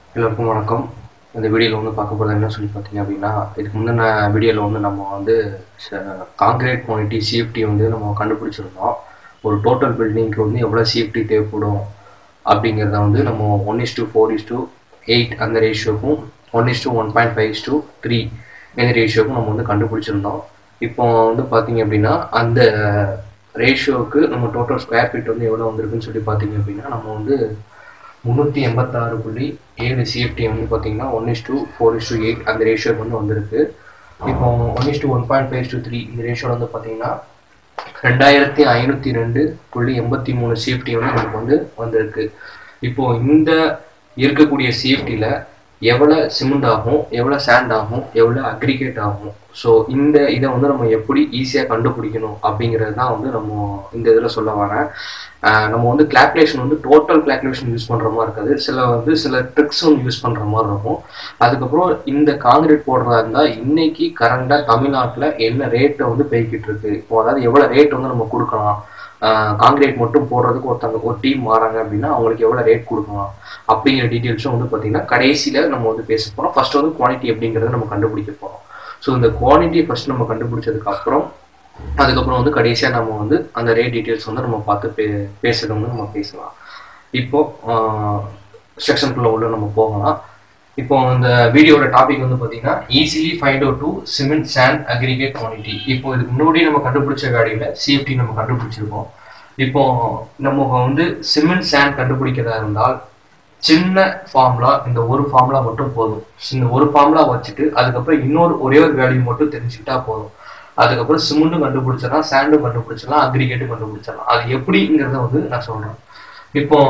எல்லோருக்கும் வணக்கம் இந்த வீடியோவில் வந்து பார்க்க போகிறது என்ன சொல்லி பார்த்தீங்க அப்படின்னா இதுக்கு முந்தின வீடியோவில் வந்து நம்ம வந்து காங்கிரீட் குவாலிட்டி சிஎஃப்டி வந்து நம்ம கண்டுபிடிச்சிருந்தோம் ஒரு டோட்டல் பில்டிங்க்கு வந்து எவ்வளோ சிஎஃப்டி தேவைப்படும் அப்படிங்கிறத வந்து நம்ம one is to four is to eight அந்த ரேஷியோக்கும் one is to one point five is to three இந்த ரேஷியோக்கும் நம்ம வந்து கண்டுபிடிச்சிருந்தோம் இப்போ வந்து பார்த்தீங்க அப்படின்னா அந்த ரேஷியோவுக்கு நம்ம டோட்டல் ஸ்கொயர் ஃபீட் வந்து எவ்வளோ வந்திருக்குன்னு சொல்லி பார்த்தீங்க அப்படின்னா நம்ம வந்து முந்நூற்றி எண்பத்தாறு புள்ளி ஏழு சிஎஃப்டி வந்து பார்த்தீங்கன்னா one is to four is to eight அந்த ரேஷியோக்கு வந்து வந்திருக்கு இப்போ one is to one point five to three இந்த ரேஷியோவில் வந்து பார்த்தீங்கன்னா ரெண்டாயிரத்தி ஐநூற்றி ரெண்டு புள்ளி எண்பத்தி மூணு சிஎஃப்டி வந்து நமக்கு வந்து வந்திருக்கு இப்போ இந்த இருக்கக்கூடிய சிஎஃப்டியில் எவ்வளோ சிமெண்ட் ஆகும் எவ்வளோ சேண்ட் ஆகும் எவ்வளோ அக்ரிகேட் ஆகும் ஸோ இந்த இதை வந்து நம்ம எப்படி ஈஸியாக கண்டுபிடிக்கணும் அப்படிங்கிறது தான் வந்து நம்ம இந்த இதில் சொல்ல வரேன் ஆஹ் நம்ம வந்து கிளாக்குலேஷன் வந்து டோட்டல் கிளாக்குலேஷன் யூஸ் பண்ணுற மாதிரி இருக்காது சில வந்து சில ட்ரிக்ஸ் வந்து யூஸ் பண்ணுற மாதிரி இருக்கும் அதுக்கப்புறம் இந்த காங்கிரீட் போடுறதா இருந்தால் இன்னைக்கு கரண்டாக தமிழ்நாட்டில் என்ன ரேட்டை வந்து பெய்கிட்டு இருக்கு இப்போ அதாவது எவ்வளோ ரேட் வந்து நம்ம கொடுக்கலாம் காங்கிரீட் மட்டும் போடுறதுக்கு ஒருத்தங்க ஒரு டீம் மாறாங்க அப்படின்னா அவங்களுக்கு எவ்வளோ ரேட் கொடுக்கலாம் அப்படிங்கிற டீட்டெயில்ஸும் வந்து பார்த்தீங்கன்னா கடைசியில் நம்ம வந்து பேச போகிறோம் ஃபர்ஸ்ட் வந்து குவான்டிட்டி அப்படிங்கிறத நம்ம கண்டுபிடிக்க போகிறோம் ஸோ இந்த குவான்டிட்டி ஃபர்ஸ்ட் நம்ம கண்டுபிடிச்சதுக்கு அப்புறம் அதுக்கப்புறம் வந்து கடைசியாக நம்ம வந்து அந்த ரேட் டீட்டெயில்ஸ் வந்து நம்ம பார்த்து பே பேசுறது வந்து நம்ம பேசலாம் இப்போ செக்ஷனுக்குள்ள உள்ள நம்ம போகலாம் இப்போ இந்த வீடியோட டாபிக் வந்து பார்த்தீங்கன்னா easily find out to cement sand aggregate quantity இப்போ இதுக்கு முன்னாடி நம்ம கண்டுபிடிச்ச காடியில் சிஎஃப்டி நம்ம கண்டுபிடிச்சிருக்கோம் இப்போ நம்ம வந்து சிமெண்ட் சேண்ட் கண்டுபிடிக்கிறதா இருந்தால் சின்ன ஃபார்முலா இந்த ஒரு ஃபார்முலா மட்டும் போதும் இந்த ஒரு ஃபார்முலா வச்சுட்டு அதுக்கப்புறம் இன்னொரு ஒரே ஒரு வேல்யூ மட்டும் தெரிஞ்சுக்கிட்டா போதும் அதுக்கப்புறம் சிமெண்ட்டும் கண்டுபிடிச்சிடலாம் சாண்டும் கண்டுபிடிச்சிடலாம் அக்ரிகேட்டும் கண்டுபிடிச்சிடலாம் அது எப்படிங்கிறத வந்து நான் சொல்றேன் இப்போ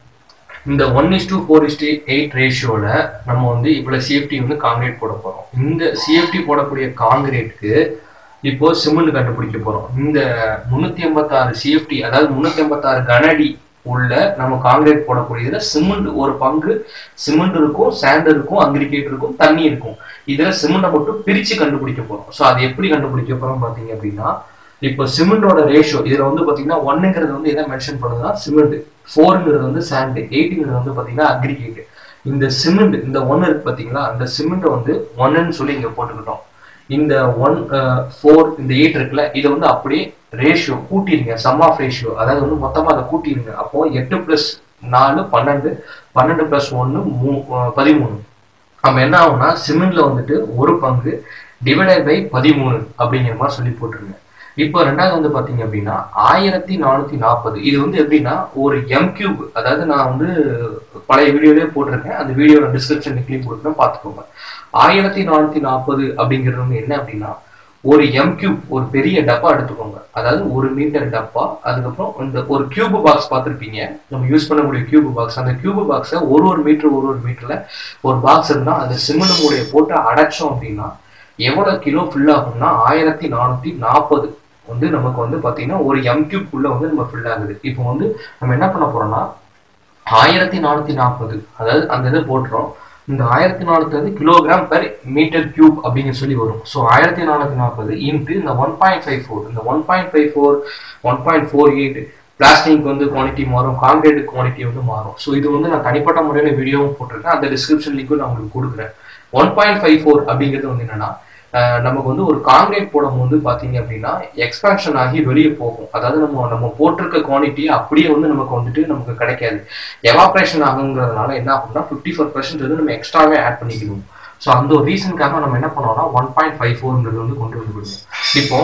இந்த one is to four is to eight ரேஷியோவில் நம்ம வந்து இவ்வளோ சிஎஃப்டி வந்து காங்கிரீட் போட போகிறோம் இந்த சிஎஃப்டி போடக்கூடிய காங்கிரீட்க்கு இப்போ சிமெண்ட் கண்டுபிடிக்க போகிறோம் இந்த முந்நூற்றி எண்பத்தாறு சிஎஃப்டி அதாவது முந்நூற்றி எண்பத்தாறு கனடி உள்ள நம்ம காங்கிரீட் போடக்கூடியதுல சிமெண்ட் ஒரு பங்கு சிமெண்ட் இருக்கும் சாண்ட் இருக்கும் அக்ரிகேட் இருக்கும் தண்ணி இருக்கும் இதுல சிமெண்ட்டை மட்டும் பிரிச்சு கண்டுபிடிக்க போறோம் ஸோ அது எப்படி கண்டுபிடிக்க போறோம் பாத்தீங்க அப்படின்னா இப்போ சிமெண்டோட ரேஷியோ இதுல வந்து பாத்தீங்கன்னா ஒன்னுங்கிறது வந்து எதை மென்ஷன் பண்ணுதுன்னா சிமெண்ட் ஃபோருங்கிறது வந்து சாண்ட் எயிட்டுங்கிறது வந்து பாத்தீங்கன்னா அக்ரிகேட் இந்த சிமெண்ட் இந்த ஒன் இருக்கு பாத்தீங்களா அந்த சிமெண்ட்டை வந்து ஒன்னுன்னு சொல்லி இங்க போட்டுக்கிட்டோம் இந்த ஒன் ஃபோர் இந்த எயிட் இருக்குல்ல இதை வந்து அப்படியே ரேஷியோ கூட்டிருங்க சம் ஆஃப் ரேஷியோ அதாவது வந்து மொத்தமாக அதை கூட்டிருங்க அப்போ எட்டு பிளஸ் நாலு பன்னெண்டு பன்னெண்டு பிளஸ் ஒன்று மூ பதிமூணு நம்ம என்ன ஆகும்னா சிமெண்ட்ல வந்துட்டு ஒரு பங்கு டிவைடட் பை பதிமூணு அப்படிங்கிற மாதிரி சொல்லி போட்டுருங்க இப்போ ரெண்டாவது வந்து பாத்தீங்க அப்படின்னா ஆயிரத்தி நானூத்தி நாற்பது இது வந்து எப்படின்னா ஒரு எம் கியூப் அதாவது நான் வந்து பழைய வீடியோலயே போட்டிருக்கேன் அந்த வீடியோட டிஸ்கிரிப்ஷன் கிளிக் கொடுக்குறேன் பார்த்துக்கோங்க ஆயிரத்தி நானூத்தி நாற்பது அப்படிங்கிறது வந்து என்ன அப்படின்னா ஒரு எம் கியூப் ஒரு பெரிய டப்பா எடுத்துக்கோங்க அதாவது ஒரு மீட்டர் டப்பா அதுக்கப்புறம் இந்த ஒரு கியூப் பாக்ஸ் பார்த்துருப்பீங்க நம்ம யூஸ் பண்ணக்கூடிய கியூப் பாக்ஸ் அந்த கியூப் பாக்ஸை ஒரு ஒரு மீட்டர் ஒரு ஒரு மீட்டர்ல ஒரு பாக்ஸ் இருந்தா அந்த சிமெண்ட் மூடைய போட்டு அடைச்சோம் அப்படின்னா எவ்வளவு கிலோ ஃபில் ஆகும்னா ஆயிரத்தி நானூத்தி நாற்பது வந்து நமக்கு வந்து பாத்தீங்கன்னா ஒரு எம் கியூப் உள்ள வந்து நம்ம ஃபில் ஆகுது இப்போ வந்து நம்ம என்ன பண்ண போறோம்னா ஆயிரத்தி நானூத்தி நாற்பது அதாவது அந்த இது போட்டுறோம் இந்த ஆயிரத்தி நானூத்தி வந்து கிலோகிராம் பெர் மீட்டர் கியூப் அப்படின்னு சொல்லி வரும் ஸோ ஆயிரத்தி நானூத்தி நாற்பது இன்ட்டு இந்த ஒன் பாயிண்ட் ஃபைவ் ஃபோர் இந்த one point five four one point four eight plastic வந்து குவான்டிட்டி மாறும் காங்கிரீட் குவான்டிட்டி வந்து மாறும் ஸோ இது வந்து நான் தனிப்பட்ட முறையில் வீடியோவும் போட்டிருக்கேன் அந்த டிஸ்கிரிப்ஷன் லிங்க்கும் நான் உங்களுக்கு கொடுக்குறேன் ஒன் பாயிண்ட் ஃபைவ் ஃபோர் அப்படிங்கிறது வந்து என்னன்னா நமக்கு வந்து ஒரு காங்கிரீட் போடும் போது பார்த்தீங்க அப்படின்னா எக்ஸ்பான்ஷன் ஆகி வெளியே போகும் அதாவது நம்ம நம்ம போட்டிருக்க குவான்டிட்டி அப்படியே வந்து நமக்கு வந்துட்டு நமக்கு கிடைக்காது எவாப்ரேஷன் ஆகுங்கிறதுனால என்ன ஆகும்னா ஃபிஃப்டி ஃபோர் பர்சன்ட் வந்து நம்ம எக்ஸ்ட்ராவே ஆட் பண்ணிக்கணும் ஸோ அந்த ஒரு ரீசனுக்காக நம்ம என்ன பண்ணோம்னா ஒன் பாயிண்ட் ஃபைவ் ஃபோர்ங்கிறது வந்து கொண்டு வந்து விடுவோம் இப்போ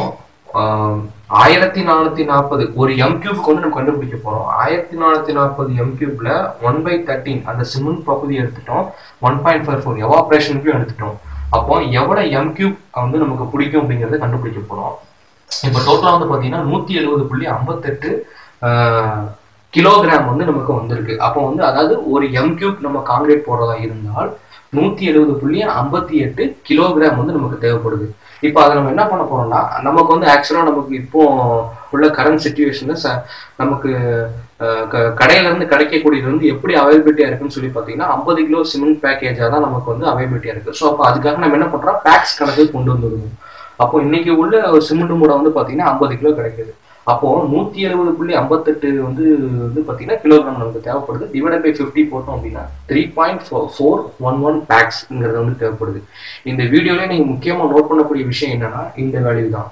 ஆயிரத்தி நானூத்தி நாற்பது ஒரு எம் கியூப்க்கு வந்து நம்ம கண்டுபிடிக்க போறோம் ஆயிரத்தி நானூத்தி நாற்பது எம் கியூப்ல ஒன் பை தேர்ட்டின் அந்த சிமெண்ட் பகுதி எடுத்துட்டோம் ஒன் பாயிண்ட் ஃபைவ் ஃபோர் எவாப்ரேஷனுக்கும் எடுத்துட்டோம் அப்போ எவ்வளவு எம் கியூப் வந்து நமக்கு பிடிக்கும் அப்படிங்கறத கண்டுபிடிக்க போறோம் இப்போ டோட்டலா வந்து பாத்தீங்கன்னா நூத்தி எழுபது புள்ளி ஐம்பத்தெட்டு கிலோகிராம் வந்து நமக்கு வந்திருக்கு அப்போ வந்து அதாவது ஒரு எம் கியூப் நம்ம காங்கிரீட் போடுறதா இருந்தால் நூத்தி எழுபது புள்ளி ஐம்பத்தி எட்டு கிலோகிராம் வந்து நமக்கு தேவைப்படுது இப்போ அதை நம்ம என்ன பண்ண போறோம்னா நமக்கு வந்து ஆக்சுவலா நமக்கு இப்போ உள்ள கரண்ட் சுச்சுவேஷன்ல நமக்கு கடையில இருந்து கிடைக்கக்கூடியது வந்து எப்படி அவைலபிலிட்டியா இருக்குன்னு சொல்லி பாத்தீங்கன்னா ஐம்பது கிலோ சிமெண்ட் பேக்கேஜா தான் நமக்கு வந்து அவைலபிலிட்டியா இருக்கு ஸோ அப்போ அதுக்காக நம்ம என்ன பண்றோம் பேக்ஸ் கணக்கு கொண்டு வந்துருவோம் அப்போ இன்னைக்கு உள்ள ஒரு சிமெண்ட் மூடை வந்து பாத்தீங்கன்னா ஐம்பது கிலோ கிடைக்குது அப்போ நூத்தி எழுபது புள்ளி ஐம்பத்தெட்டு வந்து வந்து பாத்தீங்கன்னா கிலோகிராம் நமக்கு தேவைப்படுது டிவைட் பை ஃபிஃப்டி போட்டோம் அப்படின்னா three point four one one பேக்ஸ்ங்கிறது வந்து தேவைப்படுது இந்த வீடியோல நீங்க முக்கியமா நோட் பண்ணக்கூடிய விஷயம் என்னன்னா இந்த வேல்யூ தான்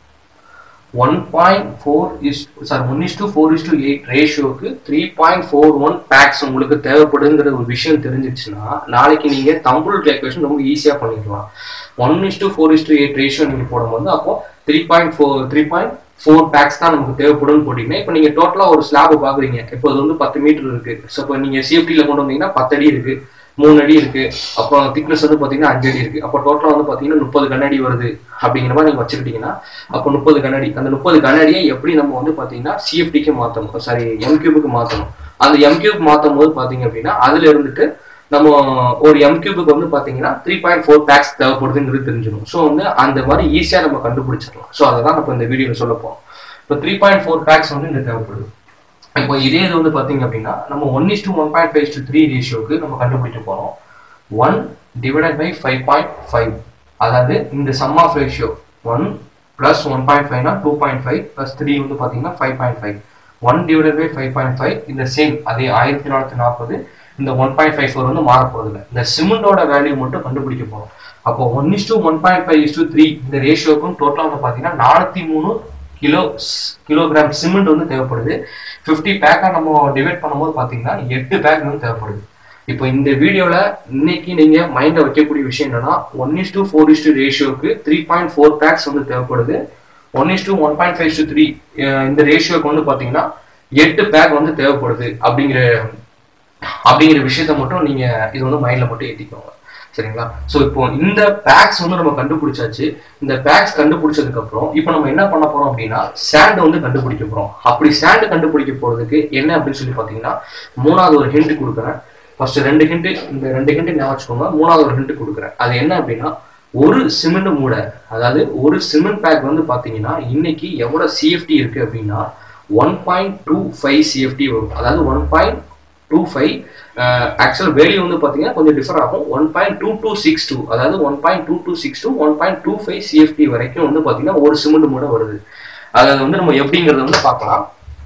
one point four is sir one is to four is to eight ரேஷியோக்கு three point four one bags உங்களுக்கு தேவைப்படுங்கிற ஒரு விஷயம் தெரிஞ்சிச்சுன்னா நாளைக்கு நீங்க தம்புள் கேல்குலேஷன் ரொம்ப ஈஸியா பண்ணிக்கலாம் one is to four is to eight ratio நீங்க போடும்போது அப்போ three point four three point four bags தான் நமக்கு தேவைப்படும்னு போட்டிங்கன்னா இப்போ நீங்கள் டோட்டலாக ஒரு ஸ்லாப் பார்க்குறீங்க இப்போ அது வந்து பத்து மீட்டர் இருக்கு ஸோ இப்போ நீங்கள் சேஃப்டியில் கொண்டு வந்தீங்கன்னா பத்து அடி இருக்கு மூணு அடி இருக்கு அப்புறம் திக்னஸ் வந்து பார்த்தீங்கன்னா அஞ்சு அடி இருக்கு அப்போ டோட்டலாக வந்து பார்த்தீங்கன்னா முப்பது கண்ணாடி வருது அப்படிங்கிற மாதிரி நீங்கள் வச்சுக்கிட்டீங்கன்னா அப்போ முப்பது கண்ணாடி அந்த முப்பது கண்ணாடியை எப்படி நம்ம வந்து பார்த்தீங்கன்னா சிஎஃப்டிக்கு மாற்றணும் சாரி எம் கியூபுக்கு மாற்றணும் அந்த எம் கியூப் மாற்றும் போது பார்த்தீங்க அப்படின்னா அதில் இருந்துட்டு நம்ம ஒரு எம் கியூபுக்கு வந்து பார்த்தீங்கன்னா த்ரீ பாயிண்ட் ஃபோர் பேக்ஸ் தேவைப்படுதுங்கிறது தெரிஞ்சிடும் ஸோ வந்து அந்த மாதிரி ஈஸியாக நம்ம கண்டுபிடிச்சிடலாம் ஸோ அதை தான் நம்ம இந்த வீடியோவில் சொல்ல போகிறோம் இப்போ த்ரீ பாயிண்ட் ஃபோர் பேக்ஸ் வந்து இங்கே தேவைப்படுது இப்போ இதே இது வந்து பார்த்தீங்க அப்படின்னா நம்ம one is to one point five to three ரேஷியோக்கு நம்ம கண்டுபிடிக்க போகிறோம் one divided by five point five அதாவது இந்த sum of ratio one plus one point ஃபைவ்னா two point five plus three வந்து பார்த்தீங்கன்னா five point five one divided by five point five இந்த சேம் அதே ஆயிரத்தி தொள்ளாயிரத்தி நாற்பது இந்த ஒன் பாயிண்ட் ஃபைவ் ஃபோர் வந்து மாற போகிறதில்ல இந்த சிமெண்டோட வேல்யூ மட்டும் கண்டுபிடிக்க போகிறோம் அப்போ one is to one point five is to three இந்த ரேஷியோக்கும் டோட்டலாக வந்து பார்த்தீங்கன்னா நானூற்றி மூணு கிலோ கிலோகிராம் சிமெண்ட் வந்து தேவைப்படுது ஃபிஃப்டி பேக்காக நம்ம டிவைட் பண்ணும்போது பார்த்தீங்கன்னா எட்டு பேக் வந்து தேவைப்படுது இப்போ இந்த வீடியோவில் இன்னைக்கு நீங்கள் மைண்டில் வைக்கக்கூடிய விஷயம் என்னன்னா one is to four is to ரேஷியோக்கு த்ரீ பாயிண்ட் ஃபோர் பேக்ஸ் வந்து தேவைப்படுது one is to one point five to three இந்த ரேஷியோக்கு வந்து பார்த்தீங்கன்னா எட்டு பேக் வந்து தேவைப்படுது அப்படிங்கிற அப்படிங்கிற விஷயத்த மட்டும் நீங்க இது வந்து மைண்ட்ல மட்டும் ஏத்திக்கோங்க சரிங்களா ஸோ இப்போ இந்த பேக்ஸ் வந்து நம்ம கண்டுபிடிச்சாச்சு இந்த பேக்ஸ் கண்டுபிடிச்சதுக்கு அப்புறம் இப்போ நம்ம என்ன பண்ண போறோம் அப்படின்னா சாண்ட் வந்து கண்டுபிடிக்க போறோம் அப்படி சாண்ட் கண்டுபிடிக்க போறதுக்கு என்ன அப்படின்னு சொல்லி பாத்தீங்கன்னா மூணாவது ஒரு ஹிண்ட் கொடுக்குறேன் ஃபர்ஸ்ட் ரெண்டு ஹிண்ட் இந்த ரெண்டு ஹிண்ட் ஞாபகம் வச்சுக்கோங்க மூணாவது ஒரு ஹிண்ட் கொடுக்குறேன் அது என்ன அப்படின்னா ஒரு சிமெண்ட் மூடை அதாவது ஒரு சிமெண்ட் பேக் வந்து பாத்தீங்கன்னா இன்னைக்கு எவ்வளவு சிஎஃப்டி இருக்கு அப்படின்னா one point two five CFT வரும் அதாவது one point two five actual value வந்து பார்த்தீங்கன்னா கொஞ்சம் டிஃபர் ஆகும் one point two two six two அதாவது one point two two six two one point two five CFT வரைக்கும் வந்து பார்த்தீங்கன்னா ஒரு சிமெண்ட் மூட வருது அதாவது வந்து நம்ம எப்படிங்கிறத வந்து பார்க்கலாம்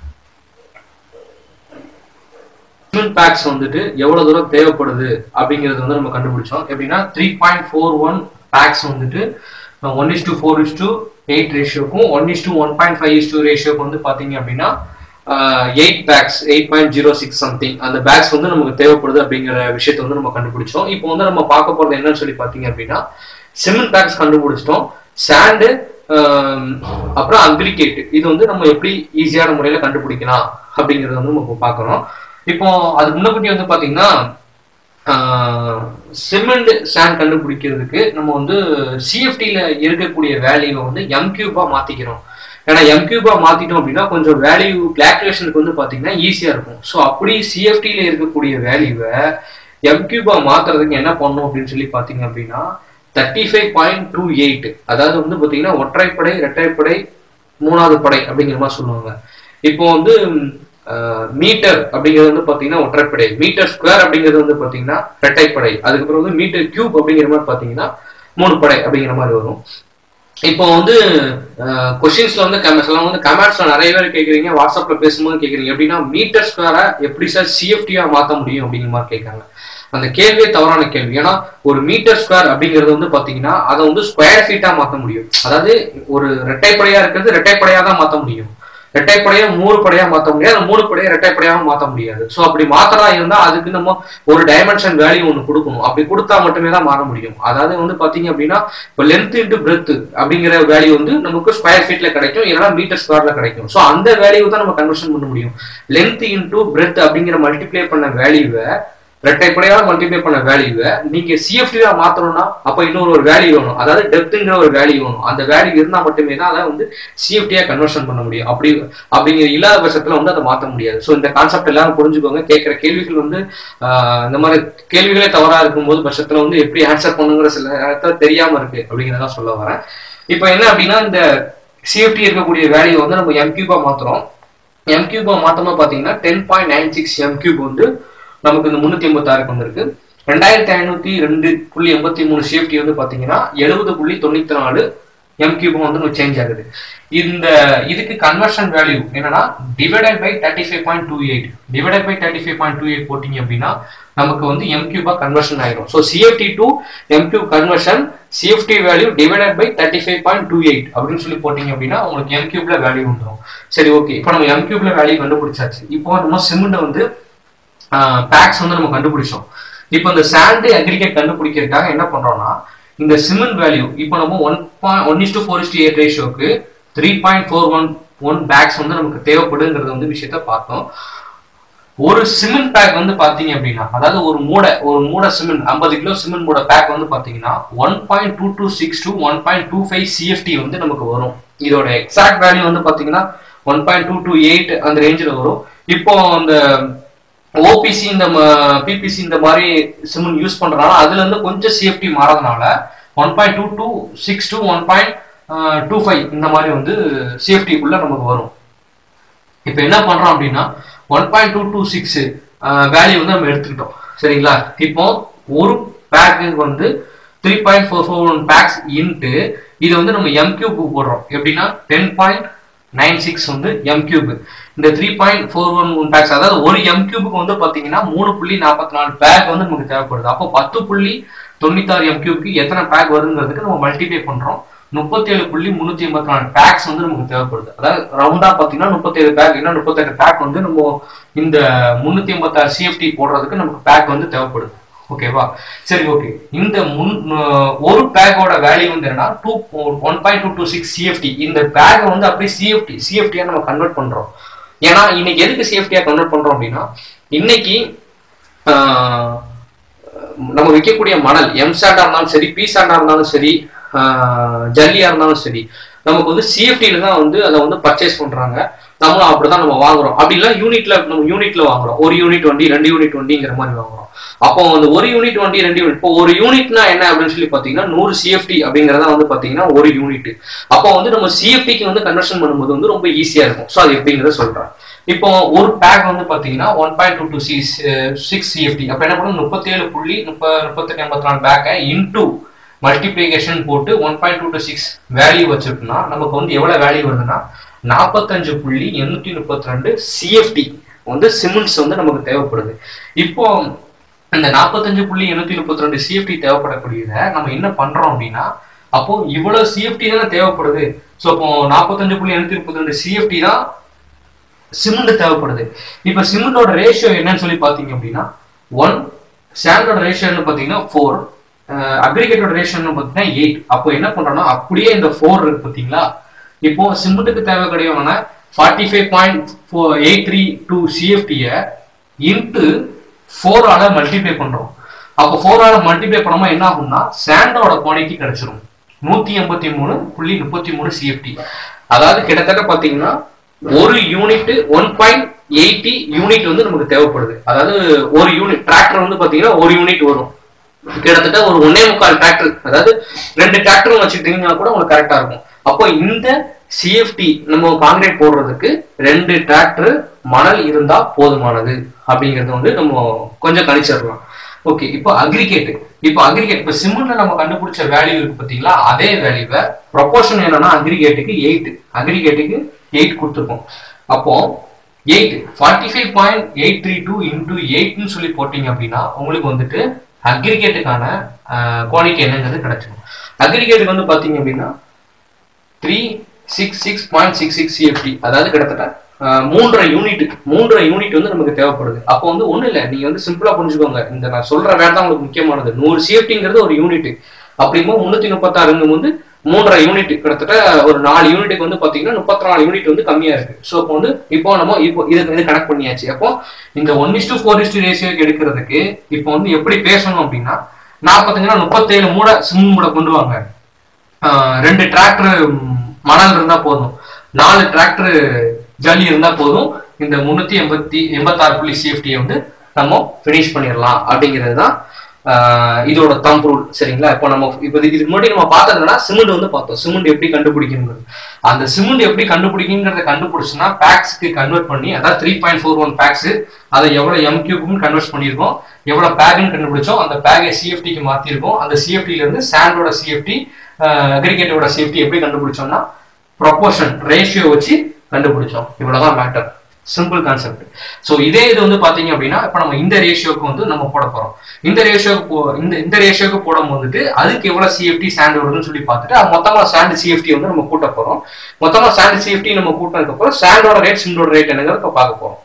சிமெண்ட் பேக்ஸ் வந்துட்டு எவ்வளவு தூரம் தேவைப்படுது அப்படிங்கிறது வந்து நம்ம கண்டுபிடிச்சோம் எப்படின்னா three point four one bags வந்துட்டு one is to four is to eight ரேஷியோக்கும் one is to one point five is to ரேஷியோக்கு வந்து பார்த்தீங்க அப்படின்னா eight bags eight point zero six something அந்த பேக்ஸ் வந்து நமக்கு தேவைப்படுது அப்படிங்கிற விஷயத்த வந்து நம்ம கண்டுபிடிச்சோம் இப்போ வந்து நம்ம பார்க்க போறது என்னன்னு சொல்லி பார்த்தீங்க அப்படின்னா சிமெண்ட் பேக்ஸ் கண்டுபிடிச்சிட்டோம் சாண்டு அப்புறம் அக்ரிகேட் இது வந்து நம்ம எப்படி ஈஸியான முறையில கண்டுபிடிக்கலாம் அப்படிங்கறத வந்து நம்ம பார்க்கணும் இப்போ அதுக்கு முன்னக்குட்டி வந்து பாத்தீங்கன்னா சிமெண்ட் சாண்ட் கண்டுபிடிக்கிறதுக்கு நம்ம வந்து சிஎஃப்டியில் இருக்கக்கூடிய வேல்யூவை வந்து எம் கியூபா மாத்திக்கிறோம் ஏன்னா எம் கியூபா மாத்திட்டோம் அப்படின்னா கொஞ்சம் வேல்யூ கிளாக்குலேஷனுக்கு வந்து பாத்தீங்கன்னா ஈஸியா இருக்கும் ஸோ அப்படி சிஎஃப்டியில் இருக்கக்கூடிய வேல்யூவை எம் கியூபா மாத்துறதுக்கு என்ன பண்ணும் அப்படின்னு சொல்லி பாத்தீங்க அப்படின்னா thirty five point two eight அதாவது வந்து பாத்தீங்கன்னா ஒற்றைப்படை இரட்டைப்படை மூணாவது படை அப்படிங்கிற மாதிரி சொல்லுவாங்க இப்போ வந்து மீட்டர் அப்படிங்கிறது வந்து பாத்தீங்கன்னா ஒற்றைப்படை மீட்டர் ஸ்கொயர் அப்படிங்கிறது வந்து பாத்தீங்கன்னா இரட்டைப்படை அதுக்கப்புறம் வந்து மீட்டர் கியூப் அப்படிங்கிற மாதிரி பாத்தீங்கன்னா மூணு படை அப்படிங்கிற மாதிரி வரும் இப்போ வந்து கொஸ்டின்ஸ்ல வந்து எல்லாம் வந்து கமெண்ட்ஸ்ல நிறைய பேர் கேக்குறீங்க வாட்ஸ்அப்ல பேசும்போது கேக்குறீங்க எப்படின்னா மீட்டர் ஸ்கொயரை எப்படி சார் சிஎஃப்டியா மாத்த முடியும் அப்படிங்கிற மாதிரி கேட்காங்க அந்த கேள்வியே தவறான கேள்வி ஏன்னா ஒரு மீட்டர் ஸ்கொயர் அப்படிங்கிறது வந்து பாத்தீங்கன்னா அதை வந்து ஸ்கொயர் ஃபீட்டா மாத்த முடியும் அதாவது ஒரு ரெட்டைப்படையா இருக்கிறது ரெட்டைப்படையா தான் மாத்த முடியும் ரெட்டைப்படையா மூணு படையா மாத்த முடியாது அந்த மூணு படையா ரெட்டைப்படையாவும் மாத்த முடியாது ஸோ அப்படி மாத்தறா இருந்தா அதுக்கு நம்ம ஒரு டைமென்ஷன் வேல்யூ ஒன்று கொடுக்கணும் அப்படி கொடுத்தா மட்டுமே தான் மாற முடியும் அதாவது வந்து பாத்தீங்க அப்படின்னா இப்போ லென்த் இன்ட்டு பிரெத் அப்படிங்கிற வேல்யூ வந்து நமக்கு ஸ்கொயர் ஃபீட்ல கிடைக்கும் இல்லைன்னா மீட்டர் ஸ்கொயர்ல கிடைக்கும் ஸோ அந்த வேல்யூ தான் நம்ம கன்வர்ஷன் பண்ண முடியும் லென்த் இன்டூ பிரெத் அப்படிங்கிற மல்டிப்ளை பண்ண வேல்யூவை ரெட்டைப்படையால மல்டிப்ளை பண்ண வேல்யூவை நீங்க சிஎஃப்டியா மாத்தணும்னா அப்ப இன்னொரு ஒரு வேல்யூ வேணும் அதாவது டெப்த்ங்கிற ஒரு வேல்யூ வேணும் அந்த வேல்யூ இருந்தா மட்டுமே தான் அதை வந்து சிஎஃப்டியா கன்வர்ஷன் பண்ண முடியும் அப்படி அப்படிங்கிற இல்லாத பட்சத்துல வந்து அதை மாத்த முடியாது ஸோ இந்த கான்செப்ட் எல்லாரும் புரிஞ்சுக்கோங்க கேட்கிற கேள்விகள் வந்து இந்த மாதிரி கேள்விகளே தவறா இருக்கும்போது பட்சத்துல வந்து எப்படி ஆன்சர் பண்ணுங்கிற சில நேரத்துல தெரியாம இருக்கு அப்படிங்கிறத சொல்ல வரேன் இப்போ என்ன அப்படின்னா இந்த சிஎஃப்டி இருக்கக்கூடிய வேல்யூ வந்து நம்ம எம் கியூபா மாத்துறோம் எம் கியூபா மாத்தமா பாத்தீங்கன்னா ten point nine six M cube வந்து நமக்கு இந்த முன்னூத்தி எண்பத்தாறுக்கு வந்திருக்கு ரெண்டாயிரத்தி ஐநூத்தி ரெண்டு புள்ளி எண்பத்தி மூணு சேஃப்டி வந்து பாத்தீங்கன்னா எழுபது புள்ளி தொண்ணூத்தி நாலு எம் கியூபும் வந்து நமக்கு சேஞ்ச் ஆகுது இந்த இதுக்கு கன்வர்ஷன் வேல்யூ என்னன்னா divided by thirty five point two eight divided by thirty five point two eight போட்டிங்க அப்படின்னா நமக்கு வந்து எம் கியூபா கன்வர்ஷன் ஆயிடும் so CFT to M cube conversion CFT value divided by thirty five point two eight அப்படின்னு சொல்லி போட்டிங்க அப்படின்னா உங்களுக்கு எம் கியூப்ல வேல்யூ வந்துடும் சரி ஓகே இப்போ நம்ம எம் கியூப்ல வேல்யூ கண்டுபிடிச்சாச்சு இப்போ நம்ம சிமெண்ட் வந்து பேக்ஸ் வந்து நம்ம கண்டுபிடிச்சோம் இப்போ இந்த சாண்டு அக்ரிகேட் கண்டுபிடிக்கிறதுக்காக என்ன பண்றோம்னா இந்த சிமெண்ட் வேல்யூ இப்போ நம்ம one point one is to four is eight ரேஷியோக்கு three point four one one bags வந்து நமக்கு தேவைப்படுங்கிறது வந்து விஷயத்த பார்த்தோம் ஒரு சிமெண்ட் பேக் வந்து பாத்தீங்க அப்படின்னா அதாவது ஒரு மூடை ஒரு மூடை சிமெண்ட் ஐம்பது கிலோ சிமெண்ட் மூடை பேக் வந்து பாத்தீங்கன்னா one point two two six two one point two five CFT வந்து நமக்கு வரும் இதோட எக்ஸாக்ட் வேல்யூ வந்து பாத்தீங்கன்னா one point two two eight அந்த ரேஞ்சில் வரும் இப்போ அந்த ஓபிசி இந்த பிபிசி இந்த மாதிரி சிமெண்ட் யூஸ் பண்றதுனால அதுல இருந்து கொஞ்சம் சேஃப்டி மாறதுனால one point two two six two one point two five இந்த மாதிரி வந்து சேஃப்டிக்குள்ள நமக்கு வரும் இப்போ என்ன பண்றோம் அப்படின்னா one point two two six value வந்து நம்ம எடுத்துக்கிட்டோம் சரிங்களா இப்போ ஒரு பேக்கு வந்து three point four four one bags into இது வந்து நம்ம எம் கியூப் போடுறோம் எப்படின்னா டென் பாயிண்ட் நைன் சிக்ஸ் வந்து எம் கியூப் இந்த three point four one one bags அதாவது ஒரு எம் கியூபுக்கு வந்து பார்த்தீங்கன்னா மூணு புள்ளி நாற்பத்தி நாலு பேக் வந்து நமக்கு தேவைப்படுது அப்போ பத்து புள்ளி தொண்ணூத்தாறு எம் கியூப்க்கு எத்தனை பேக் வருங்கிறதுக்கு நம்ம மல்டிப்ளை பண்றோம் முப்பத்தேழு புள்ளி முந்நூற்றி எண்பத்தி நாலு பேக்ஸ் வந்து நமக்கு தேவைப்படுது அதாவது ரவுண்டா பார்த்தீங்கன்னா முப்பத்தேழு பேக் இல்லை முப்பத்தெட்டு பேக் வந்து நம்ம இந்த முந்நூற்றி எண்பத்தாறு சிஎஃப்டி போடுறதுக்கு நமக்கு பேக் வந்து தேவைப்படுது ஓகேவா சரி ஓகே இந்த முன் ஒரு பேக்கோட வேல்யூ வந்து என்னன்னா two one point two two six CFT இந்த பேக்கை வந்து அப்படியே சிஎஃப்டி சிஎஃப்டியா நம்ம கன்வெர்ட் பண்றோம் ஏன்னா இன்னைக்கு எதுக்கு சிஎஃப்டியா கன்வெர்ட் பண்றோம் அப்படின்னா இன்னைக்கு நம்ம விற்கக்கூடிய மணல் எம் சாண்டா இருந்தாலும் சரி பி சாண்டா இருந்தாலும் சரி ஜல்லியா இருந்தாலும் சரி நமக்கு வந்து சிஎஃப்டியில தான் வந்து அதை வந்து பர்ச்சேஸ் பண்றாங்க நம்மளும் அப்படிதான் நம்ம வாங்குறோம் அப்படி இல்லை யூனிட்ல நம்ம யூனிட்ல வாங்குறோம் ஒரு யூனிட் வண்டி ரெண்டு யூனிட் வண்டிங்கிற மாதிரி வாங்குறோம் அப்போ அந்த ஒரு யூனிட் வண்டி ரெண்டு யூனிட் இப்போ ஒரு யூனிட்னா என்ன அப்படின்னு சொல்லி பாத்தீங்கன்னா நூறு சிஎஃப்டி அப்படிங்கறத வந்து பாத்தீங்கன்னா ஒரு யூனிட் அப்போ வந்து நம்ம சிஎஃப்டிக்கு வந்து கன்வர்ஷன் பண்ணும்போது வந்து ரொம்ப ஈஸியா இருக்கும் ஸோ அது எப்படிங்கிறத சொல்றேன் இப்போ ஒரு பேக் வந்து பாத்தீங்கன்னா ஒன் பாயிண்ட் டூ டூ சி சிக்ஸ் சிஎஃப்டி அப்போ என்ன பண்ணும் முப்பத்தேழு புள்ளி முப்ப முப்பத்தெட்டு எண்பத்தி நாலு பேக்கை இன்டூ மல்டிப்ளிகேஷன் போட்டு one point two two six value வச்சிருக்கோம்னா நமக்கு வந்து எவ்வளவு வேல்யூ வருதுன்னா நாற்பத்தஞ்சு புள்ளி எண்ணூத்தி முப்பத்தி ரெண்டு சிஎஃப்டி வந்து சிமெண்ட்ஸ் வந்து நமக்கு தேவைப்படுது இப்போ இந்த நாற்பத்தஞ்சு புள்ளி எண்ணூத்தி முப்பத்தி ரெண்டு சிஎஃப்டி தேவைப்படக்கூடியத நம்ம என்ன பண்றோம் அப்படின்னா அப்போ இவ்வளவு சிஎஃப்டி தானே தேவைப்படுது ஸோ அப்போ நாற்பத்தஞ்சு புள்ளி எண்ணூத்தி முப்பத்தி ரெண்டு சிஎஃப்டி தான் சிமெண்ட் தேவைப்படுது இப்போ சிமெண்டோட ரேஷியோ என்னன்னு சொல்லி பார்த்தீங்க அப்படின்னா ஒன் சாண்டோட ரேஷியோன்னு பார்த்தீங்கன்னா ஃபோர் அக்ரிகேட்டோட ரேஷியோன்னு பார்த்தீங்கன்னா எயிட் அப்போ என்ன பண்றோம்னா அப்படியே இந்த ஃபோர் இருக்கு பார்த்தீங்களா இப்போ சிமெண்ட்டுக்கு தேவை கிடையாதுன்னா forty five point four eight three two சிஎஃப்டியை இன்ட்டு ஃபோரால மல்டிப்ளை பண்றோம் அப்போ ஃபோரால மல்டிப்ளை பண்ணும்போது என்ன ஆகும்னா சாண்டோட குவான்டிட்டி கிடைச்சிரும் நூத்தி எண்பத்தி மூணு புள்ளி முப்பத்தி மூணு சிஎஃப்டி அதாவது கிட்டத்தட்ட பாத்தீங்கன்னா ஒரு unit one point eighty unit வந்து நமக்கு தேவைப்படுது அதாவது ஒரு யூனிட் டிராக்டர் வந்து பாத்தீங்கன்னா ஒரு யூனிட் வரும் கிட்டத்தட்ட ஒரு ஒன்னே முக்கால் டிராக்டர் அதாவது ரெண்டு டிராக்டரும் வச்சுக்கிட்டீங்கன்னா கூட உங்களுக்கு கரெக்டா இருக்கும் அப்போ இந்த சிஎஃப்டி நம்ம காங்கிரீட் போடுறதுக்கு ரெண்டு டிராக்டர் மணல் இருந்தா போதுமானது அப்படிங்கறது வந்து நம்ம கொஞ்சம் கணிச்சிடலாம் ஓகே இப்போ அக்ரிகேட் இப்போ அக்ரிகேட் இப்போ சிமெண்ட்ல நம்ம கண்டுபிடிச்ச வேல்யூ இருக்கு பாத்தீங்களா அதே வேல்யூவை ப்ரொபோர்ஷன் என்னன்னா அக்ரிகேட்டுக்கு எயிட் அக்ரிகேட்டுக்கு எயிட் கொடுத்துருக்கோம் அப்போ eight forty five point eight three two into எயிட்னு சொல்லி போட்டீங்க அப்படின்னா உங்களுக்கு வந்துட்டு அக்ரிகேட்டுக்கான குவாலிட்டி என்னங்கிறது கிடைச்சிடும் அக்ரிகேட்டுக்கு வந்து பாத்தீங்க அப்படின்னா three six six point six six CFT அதாவது கிட்டத்தட்ட மூன்றரை யூனிட் மூன்றரை யூனிட் வந்து நமக்கு தேவைப்படுது அப்போ வந்து ஒன்றும் இல்லை நீங்கள் வந்து சிம்பிளாக புரிஞ்சுக்கோங்க இந்த நான் சொல்ற வேலை தான் உங்களுக்கு முக்கியமானது நூறு சிஎஃப்டிங்கிறது ஒரு யூனிட் அப்படிங்கும்போது முந்நூற்றி முப்பத்தாறுங்கும் வந்து மூன்றரை யூனிட் கிட்டத்தட்ட ஒரு நாலு யூனிட்டுக்கு வந்து பார்த்தீங்கன்னா முப்பத்தி நாலு யூனிட் வந்து கம்மியாக இருக்கு ஸோ அப்போ வந்து இப்போ நம்ம இப்போ இது இது கனெக்ட் பண்ணியாச்சு அப்போ இந்த ஒன் இஸ்டு ஃபோர் இஸ்டு ரேஷியோக்கு எடுக்கிறதுக்கு இப்போ வந்து எப்படி பேசணும் அப்படின்னா நாற்பத்தஞ்சுனா முப்பத்தேழு மூடை சிம் மூடை கொண்டு வாங்க ரெண்டு டிராக்டர் மணல் இருந்தா போதும் நாலு டிராக்டர் ஜல்லி இருந்தா போதும் இந்த முன்னூத்தி எண்பத்தி எண்பத்தாறு புள்ளி சேஃப்டியை வந்து நம்ம ஃபினிஷ் பண்ணிடலாம் அப்படிங்கிறது தான் இதோட தம் ரூல் சரிங்களா இப்போ நம்ம இப்போ இதுக்கு முன்னாடி நம்ம பார்த்ததுன்னா சிமெண்ட் வந்து பார்த்தோம் சிமெண்ட் எப்படி கண்டுபிடிக்கணுங்கிறது அந்த சிமெண்ட் எப்படி கண்டுபிடிக்குங்கிறத கண்டுபிடிச்சுன்னா பேக்ஸ்க்கு கன்வெர்ட் பண்ணி அதாவது three point four one bags அதை எவ்வளவு எம் கியூப்னு கன்வெர்ட் பண்ணியிருக்கோம் எவ்வளவு பேக்னு கண்டுபிடிச்சோம் அந்த பேக்கை சிஎஃப்டிக்கு மாத்திருக்கோம் அந்த சிஎஃப்டில இருந்து சாண்டோட சிஎஃப்டி அக்ரிகேட்டோட சேஃப்டி எப்படி கண்டுபிடிச்சோம்னா ப்ரொபோர்ஷன் ரேஷியோ வச்சு கண்டுபிடிச்சோம் இவ்வளவுதான் மேட்டர் சிம்பிள் கான்செப்ட் ஸோ இதே இது வந்து பாத்தீங்க அப்படின்னா இப்போ நம்ம இந்த ரேஷியோக்கு வந்து நம்ம போட போறோம் இந்த ரேஷியோக்கு போ இந்த இந்த ரேஷியோக்கு போடும் வந்துட்டு அதுக்கு எவ்வளவு சிஎஃப்டி சாண்ட் வருதுன்னு சொல்லி பார்த்துட்டு அது மொத்தமா சாண்ட் சிஎஃப்டி வந்து நம்ம கூட்ட போறோம் மொத்தமா சாண்ட் சிஎஃப்டி நம்ம கூட்டினதுக்கு அப்புறம் சாண்டோட ரேட் சிண்டோட ரேட் என்னங்கிறத இப்போ பார்க்க போறோம்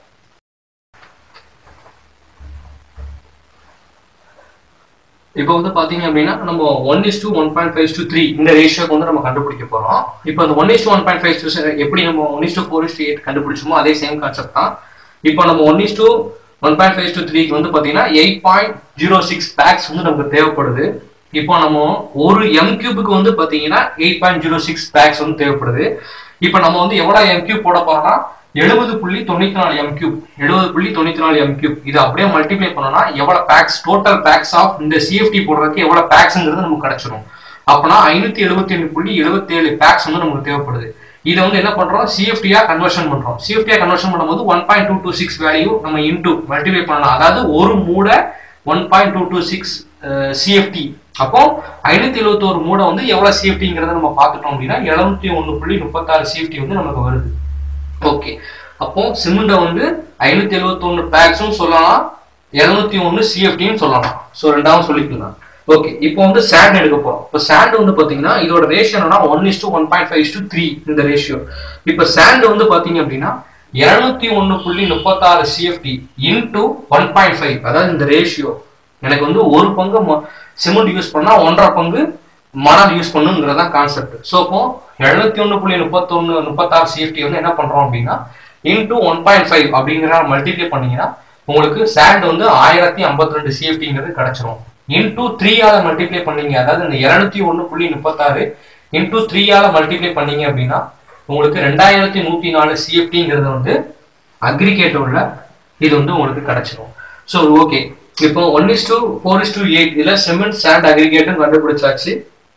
இப்போ வந்து பாத்தீங்க அப்படின்னா நம்ம one is to one point five to three இந்த ரேஷியோக்கு வந்து நம்ம கண்டுபிடிக்க போறோம் இப்போ அந்த one is to one point five to எப்படி நம்ம one is to four is eight கண்டுபிடிச்சோமோ அதே சேம் கான்செப்ட் தான் இப்போ நம்ம one is to one point five to த்ரீக்கு வந்து பாத்தீங்கன்னா eight point zero six bags வந்து நமக்கு தேவைப்படுது இப்போ நம்ம ஒரு எம் கியூபுக்கு வந்து பாத்தீங்கன்னா eight point zero six bags வந்து தேவைப்படுது இப்போ நம்ம வந்து எவ்வளவு எம் கியூப் போட போறோம்னா எழுபது புள்ளி தொண்ணூத்தி நாலு எம் கியூப் எழுபது புள்ளி தொண்ணூத்தி நாலு எம் கியூப் இது அப்படியே மல்டிப்ளை பண்ணோம்னா எவ்வளவு பேக்ஸ் டோட்டல் பேக்ஸ் ஆஃப் இந்த சிஎஃப்டி போடுறதுக்கு எவ்வளவு பேக்ஸ்ங்கிறது நமக்கு கிடைச்சிடும் அப்பனா ஐநூத்தி எழுபத்தி ஏழு புள்ளி எழுபத்தி ஏழு பேக்ஸ் வந்து நமக்கு தேவைப்படுது இதை வந்து என்ன பண்றோம் சிஎஃப்டியா கன்வர்ஷன் பண்றோம் சிஎஃப்டியா கன்வர்ஷன் பண்ணும்போது one point two two six value நம்ம இன்டூ மல்டிப்ளை பண்ணலாம் அதாவது ஒரு மூடை one point two two six CFT அப்போ ஐநூத்தி எழுபத்தோரு மூடை வந்து எவ்வளவு சிஎஃப்டிங்கிறத நம்ம பார்த்துட்டோம் அப்படின்னா எழுநூத்தி ஒன்று புள்ளி முப்பத்தாறு சிஎஃப்டி வந்து நமக்கு வருது ஓகே அப்போ சிமெண்ட வந்து ஐநூத்தி எழுபத்தி ஒன்னு பேக்ஸும் சொல்லலாம் இருநூத்தி ஒன்னு சிஎஃப்டின்னு சொல்லலாம் ஸோ ரெண்டாவும் சொல்லிக்கலாம் ஓகே இப்போ வந்து சாண்ட் எடுக்க போறோம் இப்போ சாண்ட் வந்து பாத்தீங்கன்னா இதோட ரேஷியோ என்னன்னா one is to one point five to three இந்த ரேஷியோ இப்போ சாண்ட் வந்து பாத்தீங்க அப்படின்னா இருநூத்தி ஒன்னு புள்ளி முப்பத்தாறு CFT into one point five அதாவது இந்த ரேஷியோ எனக்கு வந்து ஒரு பங்கு சிமெண்ட் யூஸ் பண்ணா ஒன்றரை பங்கு மணல் யூஸ் பண்ணுங்கிறது தான் கான்செப்ட் ஸோ இப்போ எழுநூத்தி ஒன்று புள்ளி முப்பத்தொன்னு முப்பத்தாறு சிஎஃப்டி வந்து என்ன பண்றோம் அப்படின்னா இன்டூ ஒன் பாயிண்ட் ஃபைவ் அப்படிங்கிற மல்டிப்ளை பண்ணீங்கன்னா உங்களுக்கு சாண்ட் வந்து ஆயிரத்தி ஐம்பத்தி ரெண்டு சிஎஃப்டிங்கிறது கிடைச்சிரும் இன்டூ த்ரீயால மல்டிப்ளை பண்ணீங்க அதாவது இந்த இருநூத்தி ஒன்று புள்ளி முப்பத்தாறு இன்டூ த்ரீயால மல்டிப்ளை பண்ணீங்க அப்படின்னா உங்களுக்கு ரெண்டாயிரத்தி நூத்தி நாலு சிஎஃப்டிங்கிறது வந்து அக்ரிகேட் உள்ள இது வந்து உங்களுக்கு கிடைச்சிரும் ஸோ ஓகே இப்போ one is to four is to eight இதில் சிமெண்ட் சாண்ட் அக்ரிகேட்டும் கண்டுபிடிச்சாச்சு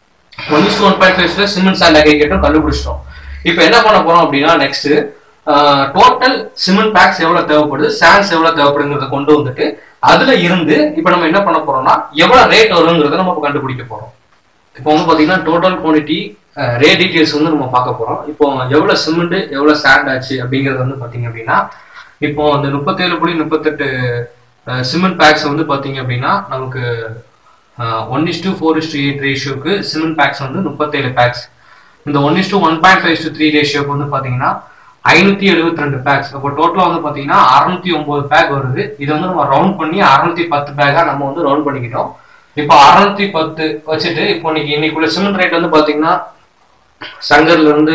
one is to one point ஃபைவ்ல சிமெண்ட் சாண்ட் அக்ரிகேட்டும் கண்டுபிடிச்சிட்டோம் இப்போ என்ன பண்ண போறோம் அப்படின்னா நெக்ஸ்ட் டோட்டல் சிமெண்ட் பேக்ஸ் எவ்வளவு தேவைப்படுது சாண்ட்ஸ் எவ்வளவு தேவைப்படுங்கிறத கொண்டு வந்துட்டு அதுல இருந்து இப்போ நம்ம என்ன பண்ண போறோம்னா எவ்வளவு ரேட் வருங்கிறத நம்ம கண்டுபிடிக்க போறோம் இப்போ வந்து பாத்தீங்கன்னா டோட்டல் குவான்டிட்டி ரே டீடைல்ஸ் வந்து நம்ம பார்க்க போறோம் இப்போ எவ்வளவு சிமெண்ட் எவ்வளவு சாண்ட் ஆச்சு அப்படிங்கிறது வந்து பாத்தீங்க அப்படின்னா இப்போ அந்த முப்பத்தேழு புள்ளி முப்பத்தெட்டு சிமெண்ட் பேக்ஸ் வந்து பாத்தீங்க அப்படின்னா நமக்கு one is to four is to eight ரேஷியோக்கு சிமெண்ட் பேக்ஸ் வந்து முப்பத்தேழு பேக்ஸ் இந்த one is to one point five to three ரேஷியோக்கு வந்து பாத்தீங்கன்னா ஐநூத்தி எழுபத்தி ரெண்டு பேக்ஸ் அப்போ டோட்டலா வந்து பாத்தீங்கன்னா அறுநூத்தி ஒன்பது பேக் வருது இதை வந்து நம்ம ரவுண்ட் பண்ணி அறுநூத்தி பத்து பேக்கா நம்ம வந்து ரவுண்ட் பண்ணிக்கிட்டோம் இப்போ அறுநூத்தி பத்து வச்சுட்டு இப்போ இன்னைக்கு இன்னைக்குள்ள சிமெண்ட் ரேட் வந்து பாத்தீங்கன்னா சங்கர்ல இருந்து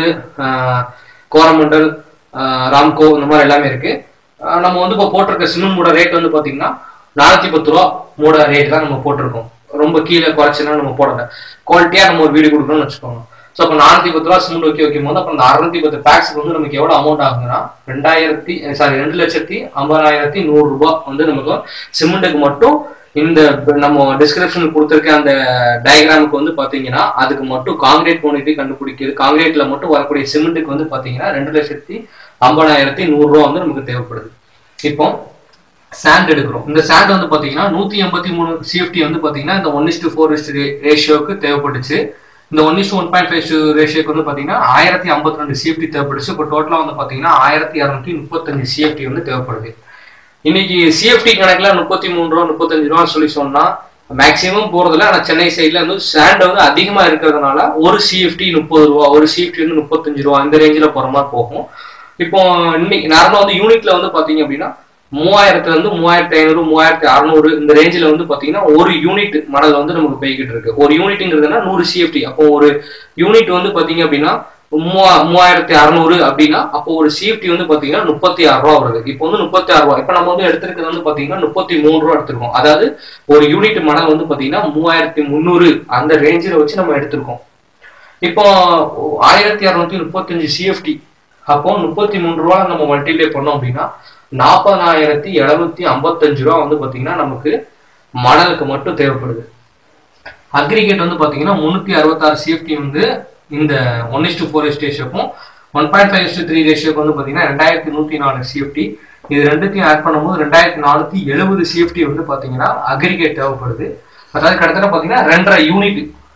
கோரமண்டல் ராம்கோ இந்த மாதிரி எல்லாமே இருக்கு நம்ம வந்து இப்போ போட்டிருக்க சிமெண்ட் மூட ரேட் வந்து பாத்தீங்கன்னா நானூத்தி பத்து ரூபா மூட ரேட் தான் நம்ம போட்டிருக்கோம் ரொம்ப கீழே குறைச்சுலாம் நம்ம போடல குவாலிட்டியா நம்ம ஒரு வீடு கொடுக்கணும்னு வச்சுக்கோங்க ஸோ அப்போ நானூத்தி பத்து ரூபா சிமெண்ட் வைக்க வைக்கும் போது அப்போ அந்த அறுநூத்தி பத்து பேக்ஸ்க்கு வந்து நமக்கு எவ்வளவு அமௌண்ட் ஆகுதுன்னா ரெண்டாயிரத்தி சாரி ரெண்டு லட்சத்தி ஐம்பதாயிரத்தி நூறு ரூபாய் வந்து நமக்கு சிமெண்ட்டுக்கு மட்டும் இந்த நம்ம டிஸ்கிரிப்ஷன் கொடுத்துருக்க அந்த டயக்ராமுக்கு வந்து பாத்தீங்கன்னா அதுக்கு மட்டும் காங்கிரீட் குவான்டிட்டி கண்டுபிடிக்கிறது காங்கிரீட்ல மட்டும் வரக்கூடிய சிமெண்ட்டுக்கு வந்து பாத்தீங்கன்னா ரெண்டு லட்சத்தி ஐம்பதாயிரத்தி நூறு ரூபா வந்து நமக்கு தேவைப்படுது இப்போ சாண்ட் எடுக்கிறோம் இந்த சாண்ட் வந்து பாத்தீங்கன்னா நூத்தி எண்பத்தி மூணு சிஎஃப்டி வந்து பாத்தீங்கன்னா இந்த ஒன் இஸ்டு ஃபோர் இஸ்டு ரேஷியோக்கு தேவைப்பட்டுச்சு இந்த one is to one point five ரேஷியோக்கு வந்து பாத்தீங்கன்னா ஆயிரத்தி ஐம்பத்தி ரெண்டு சிஎஃப்டி தேவைப்படுச்சு இப்போ டோட்டலா வந்து பாத்தீங்கன்னா ஆயிரத்தி இரநூத்தி முப்பத்தஞ்சு சிஎஃப்டி வந்து தேவைப்படுது இன்னைக்கு சிஎஃப்டி கணக்குல முப்பத்தி மூணு ரூபா முப்பத்தஞ்சு ரூபா சொல்லி சொன்னா மேக்சிமம் போறதுல ஆனா சென்னை சைட்ல வந்து சாண்ட் வந்து அதிகமா இருக்கிறதுனால ஒரு சிஎஃப்டி முப்பது ரூபா ஒரு சிஎஃப்டி வந்து முப்பத்தஞ்சு ரூபா இந்த ரேஞ்சில் போற மாதிரி போகும் இப்போ இன்னைக்கு நார்மலா வந்து யூனிட்ல வந்து பாத்தீங்க அப்படின்னா மூவாயிரத்துல இருந்து மூவாயிரத்தி ஐநூறு மூவாயிரத்தி அறுநூறு இந்த ரேஞ்சில் வந்து பாத்தீங்கன்னா ஒரு யூனிட் மணல் வந்து நமக்கு போய்கிட்டு இருக்கு ஒரு யூனிட்ங்கிறதுனா நூறு சிஎஃப்டி அப்போ ஒரு யூனிட் வந்து பாத்தீங்க அப்படின்னா மூவா மூவாயிரத்தி அறுநூறு அப்படின்னா அப்போ ஒரு சிஎஃப்டி வந்து பாத்தீங்கன்னா முப்பத்தி ஆறு ரூபா வருது இப்போ வந்து முப்பத்தி ஆறு ரூபா இப்போ நம்ம வந்து எடுத்திருக்கிறது வந்து பாத்தீங்கன்னா முப்பத்தி மூணு ரூபா எடுத்திருக்கோம் அதாவது ஒரு யூனிட் மணல் வந்து பாத்தீங்கன்னா மூவாயிரத்தி முந்நூறு அந்த ரேஞ்சில் வச்சு நம்ம எடுத்திருக்கோம் இப்போ ஆயிரத்தி அறுநூத்தி முப்பத்தஞ்சு சிஎஃப்டி அப்போ முப்பத்தி மூணு ரூபா நம்ம மல்டிப்ளை பண்ணோம் அப்படின்னா நாற்பதாயிரத்தி எழுநூத்தி ஐம்பத்தஞ்சு ரூபா வந்து பாத்தீங்கன்னா நமக்கு மணலுக்கு மட்டும் தேவைப்படுது அக்ரிகேட் வந்து பாத்தீங்கன்னா முன்னூத்தி அறுபத்தாறு சிஎஃப்டி வந்து இந்த one is to four is ரேஷியோக்கும் one point five is three ரேஷியோக்கு வந்து பாத்தீங்கன்னா ரெண்டாயிரத்தி நூத்தி நாலு சிஎஃப்டி இது ரெண்டுத்தையும் ஆட் பண்ணும்போது ரெண்டாயிரத்தி நானூத்தி எழுபது சிஎஃப்டி வந்து பாத்தீங்கன்னா அக்ரிகேட் தேவைப்படுது அதாவது கிட்டத்தட்ட பாத்தீங்கன்னா ரெண்டரை யூனிட்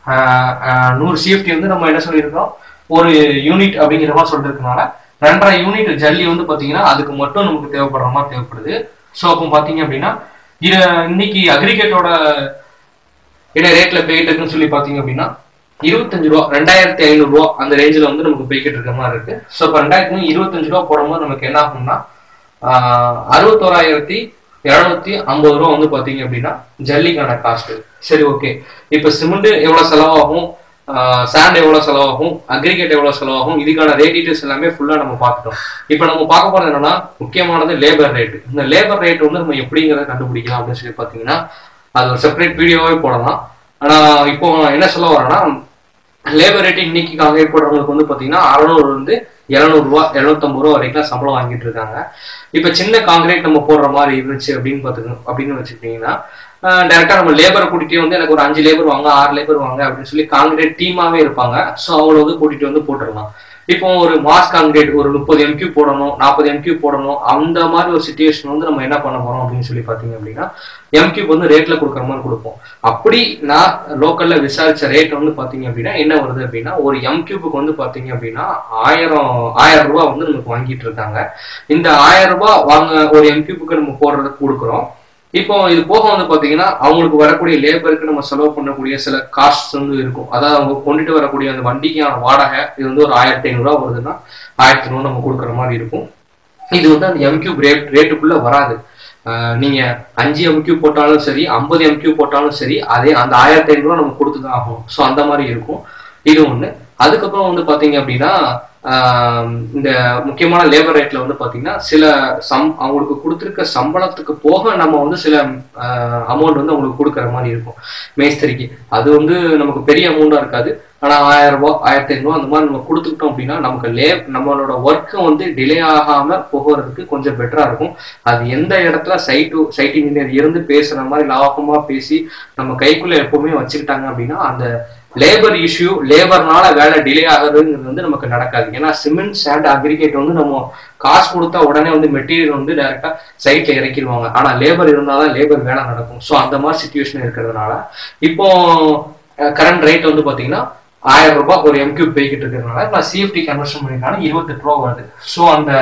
ஆஹ் ஆஹ் நூறு சிஎஃப்டி வந்து நம்ம என்ன சொல்லியிருக்கோம் ஒரு யூனிட் அப்படிங்கிற மாதிரி சொல்லிருக்கனால ரெண்டரை யூனிட் ஜல்லி வந்து பாத்தீங்கன்னா அதுக்கு மட்டும் நமக்கு தேவைப்படுற மாதிரி தேவைப்படுது ஸோ அப்போ பாத்தீங்க அப்படின்னா இது இன்னைக்கு அக்ரிகேட்டோட என்ன ரேட்ல போயிட்டு இருக்குன்னு சொல்லி பாத்தீங்க அப்படின்னா இருபத்தஞ்சு ரூபா ரெண்டாயிரத்தி ஐநூறு ரூபா அந்த ரேஞ்சில் வந்து நமக்கு போய்கிட்டு இருக்க மாதிரி இருக்கு ஸோ இப்போ ரெண்டாயிரத்தி இருபத்தஞ்சு ரூபா போடும்போது நமக்கு என்ன ஆகும்னா ஆஹ் அறுபத்தோராயிரத்தி இரநூத்தி ஐம்பது ரூபா வந்து பாத்தீங்க அப்படின்னா ஜல்லிக்கான காஸ்ட் சரி ஓகே இப்போ சிமெண்ட் எவ்வளவு செலவாகும் சாண்ட் எவ்வளவு செலவாகும் அக்ரிகேட் எவ்வளவு செலவாகும் இதுக்கான ரேட் டீட்டெயில்ஸ் எல்லாமே ஃபுல்லா நம்ம பார்த்துட்டோம் இப்போ நம்ம பார்க்க போறது என்னன்னா முக்கியமானது லேபர் ரேட் இந்த லேபர் ரேட் வந்து நம்ம எப்படிங்கிறத கண்டுபிடிக்கலாம் அப்படின்னு சொல்லி பார்த்தீங்கன்னா அது ஒரு செப்பரேட் வீடியோவே போடலாம் ஆனா இப்போ என்ன சொல்ல வரேன்னா லேபர் ரேட் இன்னைக்கு காங்கிரீட் போடுறவங்களுக்கு வந்து பாத்தீங்கன்னா அறநூறு வந்து எழுநூறு ரூபா எழுநூத்தம்பது ரூபா வரைக்கும் சம்பளம் வாங்கிட்டு இருக்காங்க இப்ப சின்ன காங்கிரீட் நம்ம போடுற மாதிரி இருந்துச்சு அப்படின்னு பாத்துக்கணும் அப்படின்னு வச்சுக்கிட்டீங்கன்னா டேரக்டா நம்ம லேபரை கூட்டிட்டு வந்து எனக்கு ஒரு அஞ்சு லேபர் வாங்க ஆறு லேபர் வாங்க அப்படின்னு சொல்லி காங்கிரீட் டீமாவே இருப்பாங்க ஸோ அவங்கள வந்து கூட்டிட்டு வந்து போட்டுடலாம் இப்போ ஒரு மாஸ் காங்கிரீட் ஒரு முப்பது எம்கியூ போடணும் நாற்பது எம்கியூ போடணும் அந்த மாதிரி ஒரு சுச்சுவேஷன் வந்து நம்ம என்ன பண்ண போறோம் அப்படின்னு சொல்லி பாத்தீங்க அப்படின்னா எம்கியூப் வந்து ரேட்ல கொடுக்குற மாதிரி கொடுப்போம் அப்படி நான் லோக்கல்ல விசாரிச்ச ரேட் வந்து பாத்தீங்க அப்படின்னா என்ன வருது அப்படின்னா ஒரு எம்கியூபுக்கு வந்து பாத்தீங்க அப்படின்னா ஆயிரம் ஆயிரம் ரூபாய் வந்து நமக்கு வாங்கிட்டு இருக்காங்க இந்த ஆயிரம் ரூபாய் வாங்க ஒரு எம்கியூபுக்கு நம்ம போடுறதுக்கு கொடுக்குறோம் இப்போ இது போக வந்து பாத்தீங்கன்னா அவங்களுக்கு வரக்கூடிய லேபருக்கு நம்ம செலவு பண்ணக்கூடிய சில காஸ்ட் வந்து இருக்கும் அதாவது அவங்க கொண்டுட்டு வரக்கூடிய அந்த வண்டிக்கான வாடகை இது வந்து ஒரு ஆயிரத்தி ஐநூறுரூவா வருதுன்னா ஆயிரத்தி ஐநூறு நம்ம கொடுக்குற மாதிரி இருக்கும் இது வந்து அந்த எம்கியூப் ரேட் ரேட்டுக்குள்ள வராது ஆஹ் நீங்க அஞ்சு எம்கியூ போட்டாலும் சரி ஐம்பது எம்கியூ போட்டாலும் சரி அதே அந்த ஆயிரத்தி ஐநூறுரூவா நம்ம கொடுத்து தான் ஆகும் ஸோ அந்த மாதிரி இருக்கும் இது ஒண்ணு அதுக்கப்புறம் வந்து பாத்தீங்க அப்படின்னா ஆஹ் இந்த முக்கியமான லேபர் ரேட்ல வந்து பாத்தீங்கன்னா சில சம் அவங்களுக்கு கொடுத்துருக்க சம்பளத்துக்கு போக நம்ம வந்து சில அமௌண்ட் வந்து அவங்களுக்கு கொடுக்குற மாதிரி இருக்கும் மேஸ்திரிக்கு அது வந்து நமக்கு பெரிய அமௌண்டா இருக்காது ஆனா ஆயிரம் ரூபாய் ஆயிரத்தி ஐநூறுபா அந்த மாதிரி நம்ம கொடுத்துக்கிட்டோம் அப்படின்னா நமக்கு லே நம்மளோட ஒர்க்கை வந்து டிலே ஆகாம போகிறதுக்கு கொஞ்சம் பெட்டரா இருக்கும் அது எந்த இடத்துல சைட்டு சைட் இன்ஜினியர் இருந்து பேசுற மாதிரி லாபமா பேசி நம்ம கைக்குள்ள எப்பவுமே வச்சுக்கிட்டாங்க அப்படின்னா அந்த லேபர் இஷ்யூ லேபர்னால வேலை டிலே ஆகுதுங்கிறது வந்து நமக்கு நடக்காது ஏன்னா சிமெண்ட் சாண்ட் அக்ரிகேட் வந்து நம்ம காசு கொடுத்தா உடனே வந்து மெட்டீரியல் வந்து டைரக்டா சைட்ல இறக்கிடுவாங்க ஆனா லேபர் இருந்தாதான் லேபர் வேலை நடக்கும் ஸோ அந்த மாதிரி சுச்சுவேஷன் இருக்கிறதுனால இப்போ கரண்ட் ரேட் வந்து பாத்தீங்கன்னா ஆயிரம் ரூபாய் ஒரு எம்கியூ போய்கிட்டு இருக்கிறதுனால நான் சிஎஃப்டி கன்வர்ஷன் பண்ணிருக்காங்க இருபத்தெட்டு ரூபா வருது ஸோ அந்த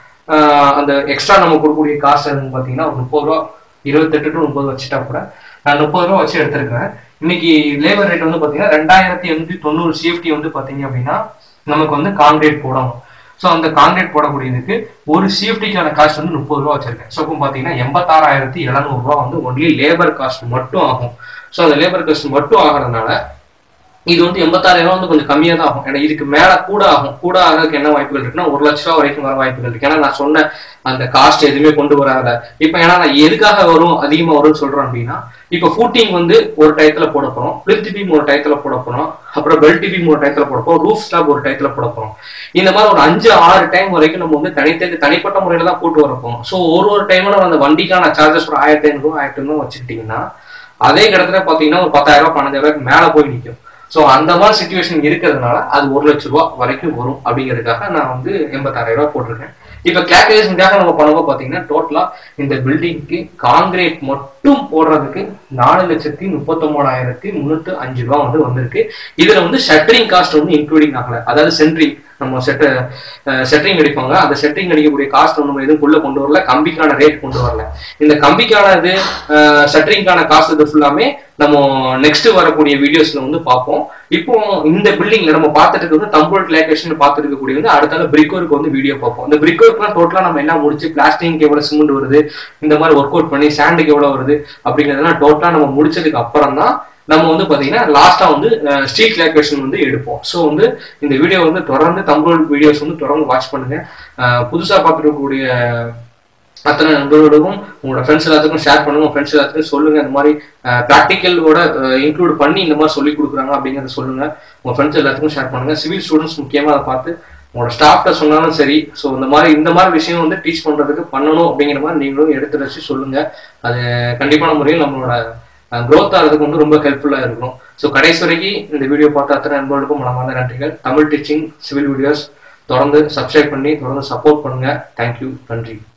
ஆஹ் அந்த எக்ஸ்ட்ரா நம்ம கொடுக்கக்கூடிய காசு எதுன்னு பார்த்தீங்கன்னா ஒரு முப்பது ரூபா இருபத்தெட்டு டு முப்பது வச்சுட்டா கூட நான் முப்பது ரூபா வச்சு எடுத்திருக்கிறேன் இன்னைக்கு லேபர் ரேட் வந்து பார்த்தீங்கன்னா ரெண்டாயிரத்தி எண்ணூத்தி தொண்ணூறு சிஎஃப்டி வந்து பார்த்தீங்க அப்படின்னா நமக்கு வந்து காங்கிரீட் போடணும் ஸோ அந்த காங்கிரீட் போடக்கூடியதுக்கு ஒரு சிஎஃப்டிக்கான காஸ்ட் வந்து முப்பது ரூபா வச்சிருக்கேன் ஸோ இப்போ பார்த்தீங்கன்னா எண்பத்தாறாயிரத்தி எழுநூறுபா வந்து ஒன்லி லேபர் காஸ்ட் மட்டும் ஆகும் ஸோ அந்த லேபர் காஸ்ட் மட்டும் ஆகிறதுனால இது வந்து எண்பத்தாயிரம் வந்து கொஞ்சம் கம்மியா தான் ஆகும் ஏன்னா இதுக்கு மேல கூட ஆகும் கூட ஆகிறதுக்கு என்ன வாய்ப்புகள் இருக்குன்னா ஒரு லட்ச ரூபா வரைக்கும் வர வாய்ப்புகள் இருக்கு ஏன்னா நான் சொன்ன அந்த காஸ்ட் எதுவுமே கொண்டு வராத இப்ப ஏன்னா நான் எதுக்காக வரும் அதிகமா வரும்னு சொல்றேன் அப்படின்னா இப்ப ஃபூட்டிங் வந்து ஒரு டயத்துல போட போறோம் பிளித் பீம் ஒரு டயத்துல போட போறோம் அப்புறம் பெல்ட் பீம் ஒரு டயத்துல போட போறோம் ரூஃப் ஸ்லாப் ஒரு டயத்துல போட போறோம் இந்த மாதிரி ஒரு அஞ்சு ஆறு டைம் வரைக்கும் நம்ம வந்து தனித்தனி தனிப்பட்ட முறையில தான் போட்டு வரப்போம் ஸோ ஒரு ஒரு டைம்ல அந்த வண்டிக்கான சார்ஜஸ் ஒரு ஆயிரத்தி ஐநூறு ஆயிரத்தி ஐநூறு வச்சுக்கிட்டீங்கன்னா அதே இடத்துல பாத்தீங்கன்னா ஒரு பத்தாயிரம் ரூபாய் பன்னெண்டாயிரம் ரூபாய்க்கு மேல போய் நிற்கும் ஸோ அந்த மாதிரி சுச்சுவேஷன் இருக்கிறதுனால அது ஒரு லட்ச ரூபா வரைக்கும் வரும் அப்படிங்கிறதுக்காக நான் வந்து எண்பத்தாயிரம் ரூபாய் போட்டிருக்கேன் இப்போ கேல்குலேஷனுக்காக நம்ம பண்ணும்போது பார்த்தீங்கன்னா டோட்டலா இந்த பில்டிங்க்கு காங்கிரீட் மட்டும் போடுறதுக்கு நாலு லட்சத்தி முப்பத்தொன்பதாயிரத்தி முந்நூற்றி அஞ்சு ரூபா வந்து வந்திருக்கு இதுல வந்து ஷட்டரிங் காஸ்ட் வந்து இன்க்ளூடிங் ஆகல அதாவது சென்ட்ரிங் நம்ம செட்ட செட்டரிங் அடிப்பாங்க அந்த செட்டரிங் அடிக்கக்கூடிய காஸ்ட் நம்ம எதுவும் உள்ள கொண்டு வரல கம்பிக்கான ரேட் கொண்டு வரல இந்த கம்பிக்கான இது செட்டரிங்கான காசு இது ஃபுல்லாமே நம்ம நெக்ஸ்ட் வரக்கூடிய வீடியோஸ்ல வந்து பார்ப்போம் இப்போ இந்த பில்டிங்ல நம்ம பார்த்துட்டு இருக்கிறது வந்து தம்போல்ட் லேக்கேஷன் பார்த்துட்டு இருக்கக்கூடிய வந்து அடுத்தால பிரிக் ஒர்க் வந்து வீடியோ பார்ப்போம் இந்த பிரிக் ஒர்க்லாம் டோட்டலா நம்ம என்ன முடிச்சு பிளாஸ்டிங்க்கு எவ்வளவு சிமெண்ட் வருது இந்த மாதிரி ஒர்க் அவுட் பண்ணி சாண்டுக்கு எவ்வளவு வருது அப்படிங்கிறதெல்லாம் டோட்டலா நம்ம முடிச்சதுக்கு அப்புறம் தான் நம்ம வந்து பாத்தீங்கன்னா லாஸ்டா வந்து ஸ்ட்ரீட் லேக்குவேஷன் வந்து எடுப்போம் ஸோ வந்து இந்த வீடியோ வந்து தொடர்ந்து தமிழ் வீடியோஸ் வந்து தொடர்ந்து வாட்ச் பண்ணுங்க அஹ் புதுசா பார்த்துருக்கக்கூடிய அத்தனை நண்பர்களுக்கும் உங்களோட ஃப்ரெண்ட்ஸ் எல்லாத்துக்கும் ஷேர் பண்ணுங்க உங்க ஃப்ரெண்ட்ஸ் எல்லாத்துக்கும் சொல்லுங்க இந்த மாதிரி ப்ராக்டிக்கலோட இன்க்ளூட் பண்ணி இந்த மாதிரி சொல்லி கொடுக்குறாங்க அப்படிங்கிறத சொல்லுங்க உங்க ஃப்ரெண்ட்ஸ் எல்லாத்துக்கும் ஷேர் பண்ணுங்க சிவில் ஸ்டூடெண்ட்ஸ் முக்கியமா அதை பார்த்து உங்களோட ஸ்டாஃப்ட சொன்னாலும் சரி ஸோ இந்த மாதிரி இந்த மாதிரி விஷயம் வந்து டீச் பண்றதுக்கு பண்ணணும் அப்படிங்கிற மாதிரி நீங்களும் எடுத்து வச்சு சொல்லுங்க அது கண்டிப்பான முறையில் நம்மளோட க்ரோத் ஆகிறதுக்கு வந்து ரொம்ப ஹெல்ப்ஃபுல்லாக இருக்கும் ஸோ கடைசி வரைக்கும் இந்த வீடியோ பார்த்த அத்தனை நண்பர்களுக்கும் மனமார்ந்த நன்றிகள் தமிழ் டீச்சிங் சிவில் வீடியோஸ் தொடர்ந்து சப்ஸ்கிரைப் பண்ணி தொடர்ந்து சப்போர்ட் பண்ணுங்க தேங்க்யூ நன்றி